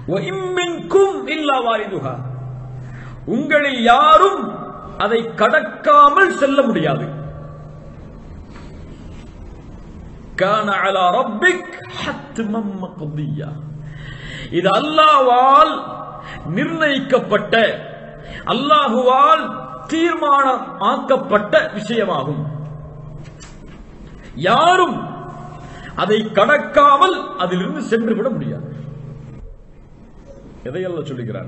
وَإِن مِّنكُمْ إِلَّا وَارِدُهَا உங்களில் யாரும் அதை கடக்காமல் செல்ல முடியாது كان على ربك حتما مقضيا இது அல்லாஹ்வால் நிர்ணயிக்கப்பட்ட அல்லாஹுவால் தீர்மானம் ஆக்கப்பட்ட விஷயமாகும் யாரும் அதை கடக்காமல் அதிலிருந்து சென்று விட முடியாது எதையெல்லாம் சொல்லுகிறார்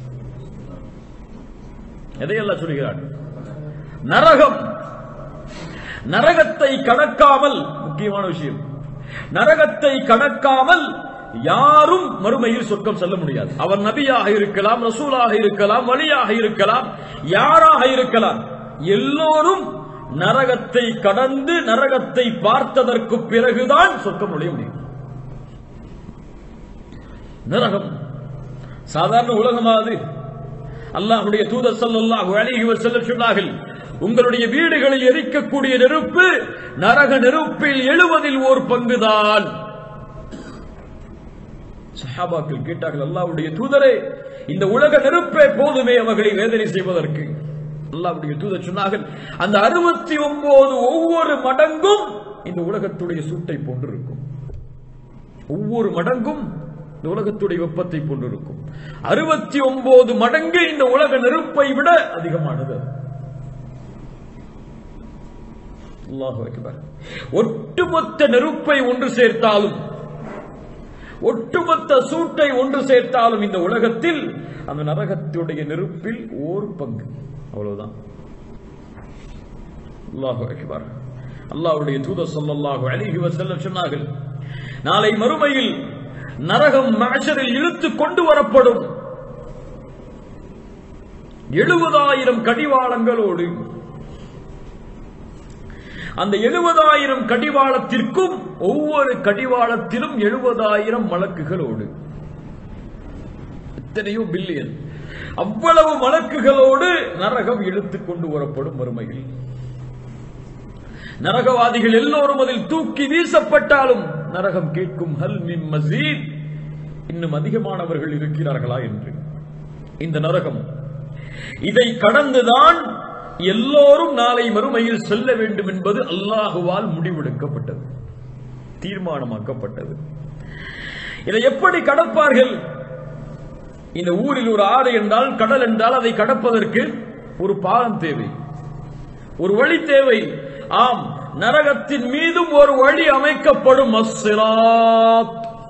எதையெல்லாம் சொல்லுகிறார் நரகம் நரகத்தை கடக்காமல் முக்கியமான விஷயம் நரகத்தை கடக்காமல் யாரும் மறுமையில் சொர்க்கம் செல்ல முடியாது அவர் நபியாக இருக்கலாம் ரசூலாக இருக்கலாம் வழியாக இருக்கலாம் யாராக இருக்கலாம் எல்லோரும் நரகத்தை கடந்து நரகத்தை பார்த்ததற்கு பிறகுதான் சொர்க்கம் நுழைய முடியும் நரகம் சாதாரண உலகமாது அல்லாஹ்வுடைய தூதர் ஸல்லல்லாஹு அலைஹி வஸல்லம் சொன்னார்கள் உங்களுடைய வீடுகளில் எரிக்கக்கூடிய நெருப்பு நரக நெருப்பில் எழுவதில் ஓர் பங்குதான் சஹாபாக்கள் கேட்டார்கள் அல்லாஹ்வுடைய தூதரே இந்த உலக நெருப்பே போதுமே அவர்களை வேதனை செய்வதற்கு அல்லாஹ்வுடைய தூதர் சொன்னார்கள் அந்த அறுபத்தி ஒன்பது ஒவ்வொரு மடங்கும் இந்த உலகத்துடைய சூட்டை போன்றிருக்கும் ஒவ்வொரு மடங்கும் இந்த உலகத்துடைய வெப்பத்தை போன்றிருக்கும் அறுபத்தி ஒன்பது மடங்கு இந்த உலக நெருப்பை விட அதிகமானது அது. அல்லாஹு அக்பர் ஒட்டுமொத்த நெருப்பை ஒன்று சேர்த்தாலும் ஒட்டுமொத்த சூட்டை ஒன்று சேர்த்தாலும் இந்த உலகத்தில் அந்த நரகத்துடைய நெருப்பில் ஓர் பங்கு அவ்வளவுதான் அல்லாஹு அக்பர் அல்லாஹ்வுடைய தூதர் ஸல்லல்லாஹு அலைஹி வஸல்லம் சொன்னார்கள் நாளை மறுமையில் நரகம் மஹ்ஷரில் இழுத்து கொண்டு வரப்படும் எழுபதாயிரம் கடிவாளங்களோடு அந்த எழுபதாயிரம் கடிவாளத்திற்கும் ஒவ்வொரு கடிவாளத்திலும் எழுபதாயிரம் மலக்குகளோடு எத்தனையோ பில்லியன் அவ்வளவு மலக்குகளோடு நரகம் இழுத்துக் கொண்டு வரப்படும் மறுமையில் நரகவாதிகள் எல்லோரும் அதில் தூக்கி வீசப்பட்டாலும் நரகம் கேட்கும் ஹல் மின் மசீத் இன்னும் அதிகமானவர்கள் இருக்கிறார்களா என்று இந்த நரகம் இதை கடந்துதான் எல்லோரும் நாளை மறுமையில் செல்ல வேண்டும் என்பது அல்லாஹுவால் முடிவெடுக்கப்பட்டது தீர்மானமாக்கப்பட்டது இதை எப்படி கடப்பார்கள் இந்த ஊரில் ஒரு ஆறு என்றால் கடல் என்றால் அதை கடப்பதற்கு ஒரு பாலம் தேவை ஒரு வழி தேவை ஆம் நரகத்தின் மீதும் ஒரு வழி அமைக்கப்படும் அஸ்ஸிராத்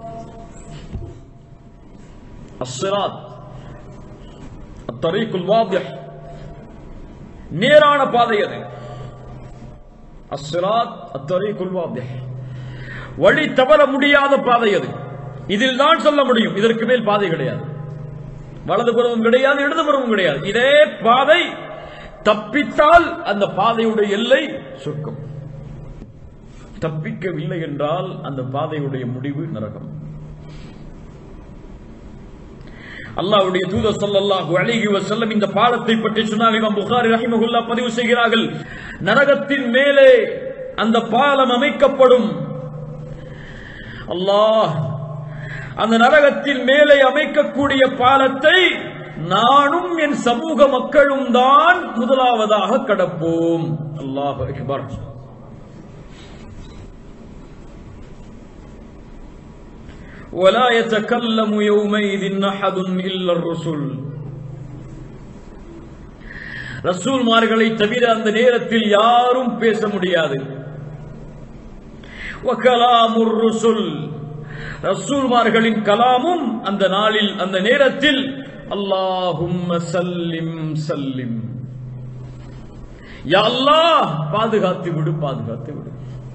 அஸ்ஸிராத் அத்தரீக்குல் வாதிஹ் நேரான பாதை அது அஸ்ஸிராத் அத்தரீக்குல் வாதிஹ் வழி தவற முடியாத பாதை அது இதில் தான் சொல்ல முடியும் இதற்கு மேல் பாதை கிடையாது வலதுபுறமும் கிடையாது இடதுபுறமும் கிடையாது இதே பாதை தப்பித்தால் அந்த பாதையுடைய எல்லை சொர்க்கம் தப்பிக்கவில்லை என்றால் அந்த பாதையுடைய முடிவு நரகம் அல்லாஹ்வுடைய தூதர் ஸல்லல்லாஹு அலைஹி வஸல்லம் இந்த பாலத்தை பற்றி சொன்னார்கள் இமாம் புகாரி ரஹிமஹுல்லாஹ் பதிவு செய்கிறார்கள் நரகத்தின் மேலே அந்த பாலம் அமைக்கப்படும் அல்லாஹ் அந்த நரகத்தின் மேலே அமைக்கக்கூடிய பாலத்தை நானும் என் சமூக மக்களும் தான் முதலாவதாக கடப்போம் அல்லாஹ் அக்பர் ولا يتكلم يومئذ أحد إلا الرسل ரசூல்மார்களை தவிர அந்த நேரத்தில் யாரும் பேச முடியாது வகலாமுர் ருசுல் ரசூல்மார்களின் கலாமும் அந்த நாளில் அந்த நேரத்தில் அல்லாஹும் சல்லிம் சல்லிம் யா அல்லாஹ் பாதுகாத்து விடு பாதுகாத்து விடு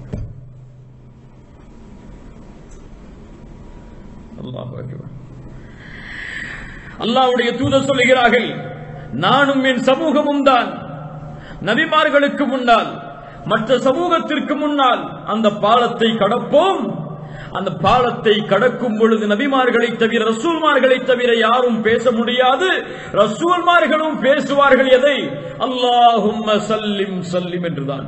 அல்லாஹ் அல்லாஹ்வுடைய தூதர் சொல்லுகிறார்கள் நானும் என் சமூகமும் தான் நபிமார்களுக்கு முன்னால் மற்ற சமூகத்திற்கு முன்னால் அந்த பாலத்தை கடப்போம் அந்த பாலத்தை கடக்கும் பொழுது நபிமார்களை தவிர ரசூல்மார்களை தவிர யாரும் பேச முடியாது ரசூல்மார்களும் பேசுவார்கள் எதை அல்லாஹும் சல்லிம் சல்லிம் என்றுதான்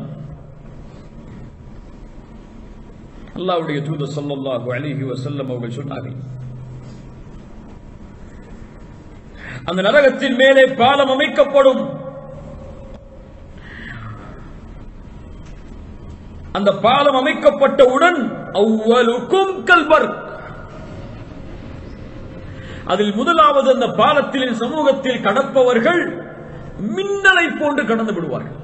அல்லாஹ்வுடைய தூதர் ஸல்லல்லாஹு அலைஹி வஸல்லம் அவர்கள் சொன்னார்கள் அந்த நரகத்தின் மேலே பாலம் அமைக்கப்படும் அந்த பாலம் அமைக்கப்பட்டவுடன் அவ்வலுக்கும் கல்வர் அதில் முதலாவது அந்த பாலத்தில் சமூகத்தில் கடப்பவர்கள் மின்னலை போன்று கடந்து விடுவார்கள்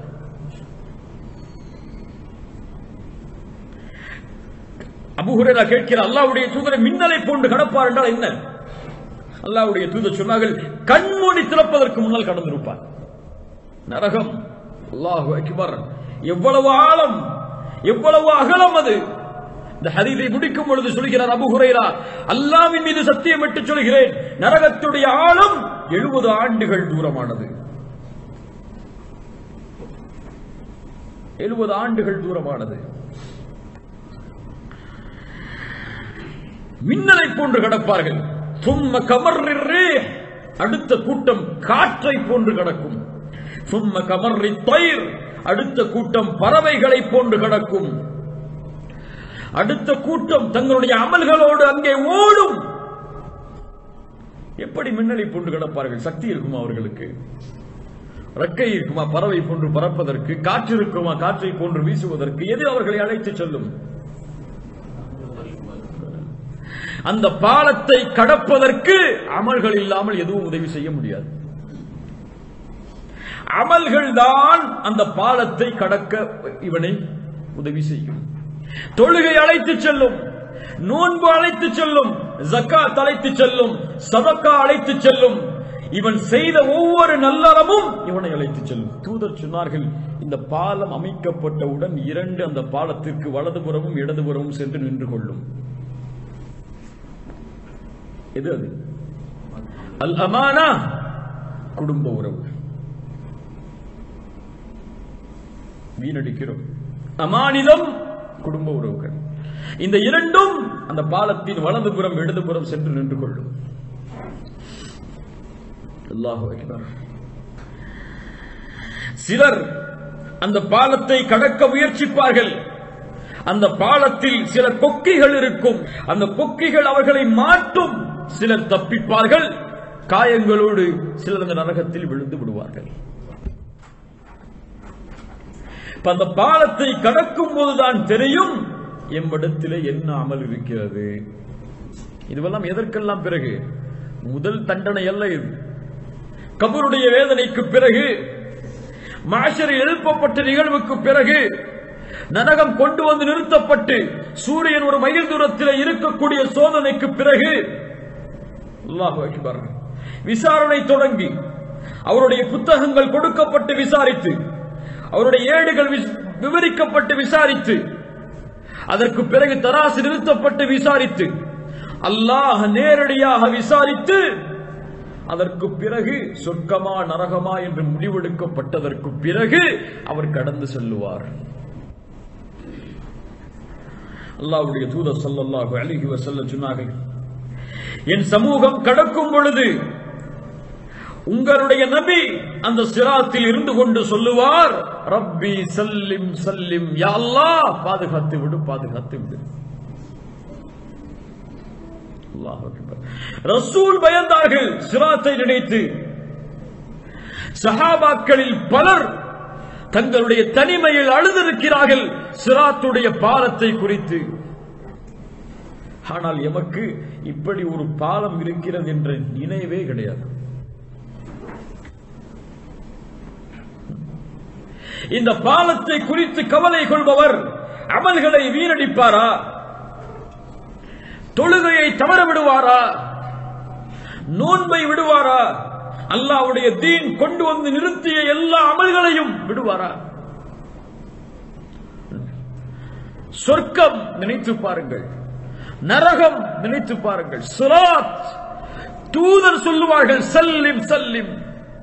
அபுஹுரேரா கேட்கிற அல்லாவுடைய தூதரை மின்னலை போன்று கடப்பார் என்றால் என்ன அல்லாவுடைய தூதர் சொன்னார்கள் கண்மூடி திறப்பதற்கு முன்னால் கடந்திருப்பார் நரகம் அல்லாஹு அக்பர் எவ்வளவு ஆழம் எவ்வளவு அகலம் அது இந்த ஹதீதை முடிக்கும் பொழுது சொல்கிறார் அபு ஹுரைரா அல்லாவின் மீது சத்தியம் விட்டு சொல்கிறேன் நரகத்துடைய ஆழம் எழுபது ஆண்டுகள் தூரமானது எழுபது ஆண்டுகள் தூரமானது மின்னலை போன்று கடப்பார்கள் சும்ம கமர்றே அடுத்த கூட்டம் காற்றை போன்று கடக்கும் சும்ம கமர்றி தயிர் அடுத்த கூட்டம் பறவைகளை போன்று கடக்கும் அடுத்த கூட்டம் தங்களுடைய அமல்களோடு அங்கே ஓடும் எப்படி மின்னலை போன்று கிடப்பார்கள் சக்தி இருக்குமா அவர்களுக்கு ரெக்கை இருக்குமா பறவை போன்று பறப்பதற்கு காற்று இருக்குமா காற்றை போன்று வீசுவதற்கு எது அவர்களை அழைத்து செல்லும் அந்த பாலத்தை கடப்பதற்கு அமல்கள் இல்லாமல் எதுவும் உதவி செய்ய முடியாது அமல்கள் தான் அந்த பாலத்தை கடக்க இவனை உதவி செய்யும் தொழுகை அழைத்து செல்லும் நோன்பு அழைத்து செல்லும் ஜக்காத் அழைத்து செல்லும் சதக்கா அழைத்து செல்லும் இவன் செய்த ஒவ்வொரு நல்லறமும் இவனை அழைத்து செல்லும் தூதர் சொன்னார்கள் இந்த பாலம் அமைக்கப்பட்டவுடன் இரண்டு அந்த பாலத்திற்கு வலதுபுறமும் இடதுபுறமும் சென்று நின்று கொள்ளும் எது அது அல் அமானா குடும்ப உறவு வீணடிக்கிறோம் அமானிதம் குடும்ப உறவுகள் இந்த இரண்டும் அந்த பாலத்தின் வலதுபுறம் இடதுபுறம் சென்று நின்று கொள்ளும் அல்லாஹு அக்பர் சிலர் அந்த பாலத்தை கடக்க முயற்சிப்பார்கள் அந்த பாலத்தில் சில கொக்கிகள் இருக்கும் அந்த கொக்கிகள் அவர்களை மாட்டும் சிலர் தப்பிப்பார்கள் காயங்களோடு சிலர் அந்த நரகத்தில் விழுந்து விடுவார்கள் இப்ப அந்த பாலத்தை கடக்கும் போதுதான் தெரியும் எம்மிடத்திலே என்ன அமல் இருக்கிறது இதுவெல்லாம் எதற்கெல்லாம் பிறகு முதல் தண்டனை அல்ல இது கபருடைய வேதனைக்கு பிறகு மாஷரில் எழுப்பப்பட்ட நிகழ்வுக்கு பிறகு நரகம் கொண்டு வந்து நிறுத்தப்பட்டு சூரியன் ஒரு மைல் தூரத்தில் இருக்கக்கூடிய சோதனைக்கு பிறகு அல்லாஹு அக்பர் விசாரணை தொடங்கி அவருடைய புத்தகங்கள் கொடுக்கப்பட்டு விசாரித்து அவருடைய ஏடுகள் வி- விவரிக்கப்பட்டு விசாரித்து அதற்கு பிறகு தராசு நிறுத்தப்பட்டு விசாரித்து அல்லாஹ் நேரடியாக விசாரித்து அதற்கு பிறகு சொர்க்கமா நரகமா என்று முடிவெடுக்கப்பட்டதற்கு பிறகு அவர் கடந்து செல்லுவார் அல்லாஹ்வுடைய தூதர் ஸல்லல்லாஹு அலைஹி வஸல்லம் சொன்னார்கள் என் சமூகம் கடக்கும் பொழுது உங்களுடைய நபி அந்த சிராத்தில் இருந்து கொண்டு சொல்லுவார் ரப்பி சல்லிம் சல்லிம் யா அல்லாஹ் பாதுகாத்து விடு பாதுகாத்து விடு அல்லாஹ் அக்பர் ரசூல் பயந்தார்கள் சிராத்தை நினைத்து சஹாபாக்களில் பலர் தங்களுடைய தனிமையில் அழுதிருக்கிறார்கள் சிராத்துடைய பாலத்தை குறித்து ஆனால் எமக்கு இப்படி ஒரு பாலம் இருக்கிறது என்ற நினைவே கிடையாது இந்த பாலத்தை குறித்து கவலை கொள்பவர் அமல்களை வீணடிப்பாரா தொழுகையை தவற விடுவாரா நோன்பை விடுவாரா அல்லாஹ்வுடைய தீன் கொண்டு வந்து நிறுத்திய எல்லா அமல்களையும் விடுவாரா சொர்க்கம் நினைத்து பாருங்கள் நரகம் நினைத்து பாருங்கள் சுராத் தூதர் சொல்லுவார்கள் சல்லிம் சல்லிம்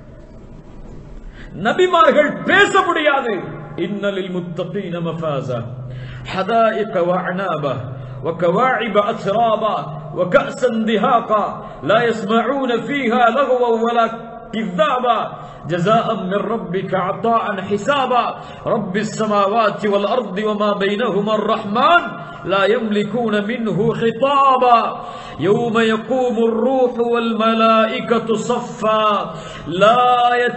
நபிமார்கள் பேச முடியாது இன்னலில் முத்தகீன மஃபாஸா حدائق وأعنابا وكواعب أترابا وكأسا دهاقا لا يسمعون فيها لغوا ولا كذابا جزاء من ربك عطاء حسابا رب السماوات والأرض وما بينهما الرحمن لا يملكون منه خطابا يوم يقوم الروح والملائكة صفا لا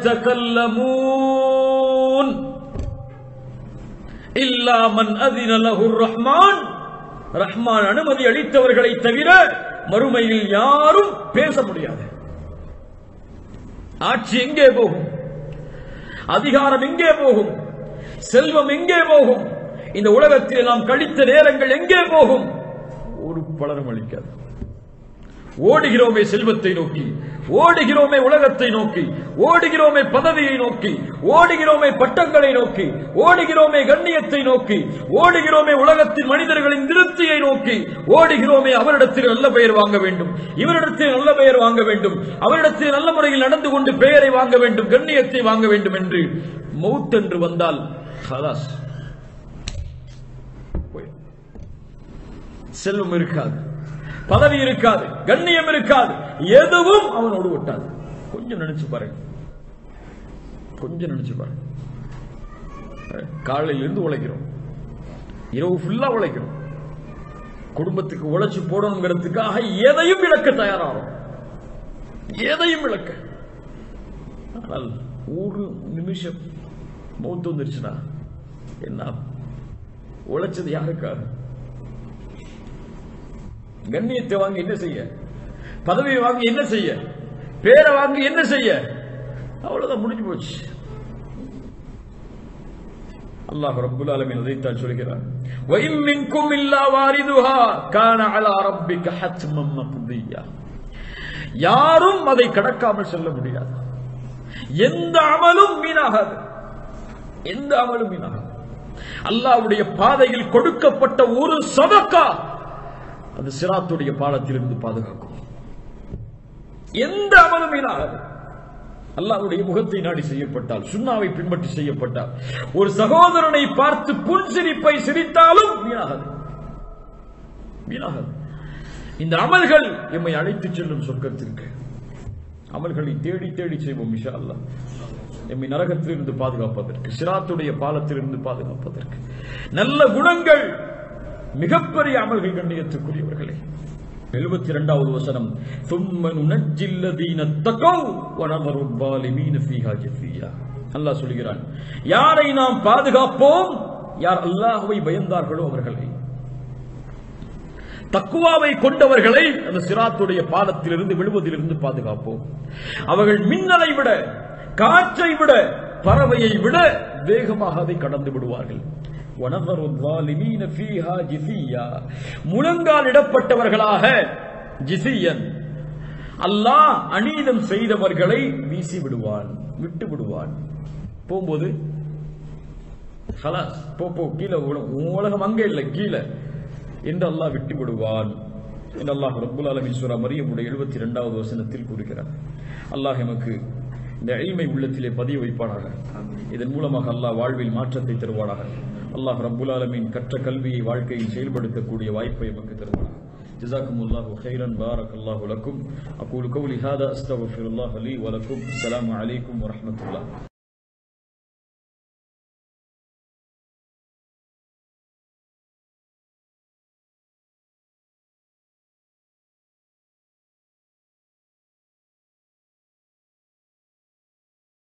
يتكلمون إلا من أذن له الرحمن ரஹ்மான் அனுமதி அளித்தவர்களை தவிர மறுமையில் யாரும் பேச முடியாது ஆட்சி எங்கே போகும் அதிகாரம் எங்கே போகும் செல்வம் எங்கே போகும் இந்த உலகத்தில் நாம் கழித்த நேரங்கள் எங்கே போகும் ஒரு பலரும் அளிக்காது ஓடுகிறோமே செல்வத்தை நோக்கி ஓடுகிறோமே உலகத்தை நோக்கி ஓடுகிறோமே பதவியை நோக்கி ஓடுகிறோமே பட்டங்களை நோக்கி ஓடுகிறோமே கண்ணியத்தை நோக்கி ஓடுகிறோமே உலகத்தின் மனிதர்களின் திருப்தியை நோக்கி ஓடுகிறோமே அவரிடத்தில் நல்ல பெயர் வாங்க வேண்டும் இவரிடத்தில் நல்ல பெயர் வாங்க வேண்டும் அவரிடத்தில் நல்ல முறையில் நடந்து கொண்டு பெயரை வாங்க வேண்டும் கண்ணியத்தை வாங்க வேண்டும் என்று மௌத் என்று வந்தால் ஹலாஸ் போய். செல்வம் இருக்காது பதவி இருக்காது கண்ணியம் இருக்காது எதுவும் அவனோடு ஒட்டாது கொஞ்சம் நினைச்சு பாருங்க கொஞ்சம் நினைச்சு பாருங்க காலையில இருந்து உழைக்கிறோம் இரவு ஃபுல்லா உழைக்கிறோம் குடும்பத்துக்கு உழைச்சு போடணுங்கிறதுக்காக எதையும் இழக்க தயாராகும் எதையும் இழக்க ஆனால் ஒரு நிமிஷம் மௌத்து வந்துருச்சுன்னா என்ன ஆகும்? உழைச்சது யாருக்காக கண்ணியத்தை வாங்கி என்ன செய்ய பதவியை வாங்கி என்ன செய்ய பேரை வாங்கி என்ன செய்ய அவ்வளவுதான் முடிஞ்சு போச்சு அல்லாஹ் ரப்புல் ஆலமீன் அதைத்தான் சொல்கிறார் وَإِن مِّنكُمْ إِلَّا وَارِدُهَا كَانَ عَلَى رَبِّكَ حَتْمًا مَّقْضِيًّا யாரும் அதை கடக்காமல் செல்ல முடியாது எந்த அமலும் வீணாகாது எந்த அமலும் வீணாகாது அல்லாஹ்வுடைய பாதையில் கொடுக்கப்பட்ட ஒரு சதக்கா அது சிராத்துடைய பாலத்திலிருந்து பாதுகாக்கும் எந்த அமலும் வீணாகாது அல்லாஹ்வுடைய முகத்தை நாடி செய்யப்பட்டால் சுண்ணாவை பின்பற்றி செய்யப்பட்டால் ஒரு சகோதரனை பார்த்து புன்சிரிப்பை சிரித்தாலும் வீணாகாது வீணாகாது இந்த அமல்கள் எம்மை அழைத்துச் செல்லும் சொர்க்கத்திற்கு அமல்களை தேடி தேடி செய்வோம் இஷா அல்லாஹ் எம்மை நரகத்திலிருந்து பாதுகாப்பதற்கு சிராத்துடைய பாலத்திலிருந்து பாதுகாப்பதற்கு நல்ல குணங்கள் மிகப்பெரிய அமல்கள் கண்ணியத்துக்குரியவர்களே எழுபத்தி இரண்டாவது வசனம் ثُمَّ نُنَجِّي الَّذِينَ اتَّقَوْا وَنَذَرُ الظَّالِمِينَ فِيهَا جِثِيًّا அல்லாஹ் சொல்கிறான் யாரை நாம் பாதுகாப்போம் யார் அல்லாஹ்வை பயந்தார்களோ அவர்களை தக்குவாவை கொண்டவர்களை அந்த சிராத்துடைய பாதத்திலிருந்து விழுவதிலிருந்து பாதுகாப்போம் அவர்கள் மின்னலை விட காற்றை விட பறவையை விட வேகமாக அதை கடந்து விடுவார்கள் وَنَذَرُ الظَّالِمِينَ فِيهَا جِثِيًّا முழங்கால் இடப்பட்டவர்களாக ஜிசியன் அல்லாஹ் அநீதம் செய்தவர்களை வீசி விடுவான் விட்டு விடுவான் போகும்போது ஹலாஸ் போ போ கீழே உல- உன் உலகம் அங்கே இல்லை கீழே என்று அல்லாஹ் விட்டு விடுவான் என்று அல்லாஹ் ரப்புல் ஆலமீன் சூரா மரியமுடைய எழுபத்தி இரண்டாவது வசனத்தில் கூறுகிறார் அல்லாஹ் எமக்கு இந்த எளிமை உள்ளத்திலே பதிய வைப்பானாக இதன் மூலமாக அல்லாஹ் வாழ்வில் மாற்றத்தை தருவானாக அல்லாஹ் ரப்புல் ஆலமீன் கற்ற கல்வியை வாழ்க்கையில் செயல்படுத்தக்கூடிய வாய்ப்பை எமக்கு தருவானாக جزاكم الله خيرا بارك الله لكم أقول قولي هذا أستغفر الله لي ولكم السلام عليكم ورحمة الله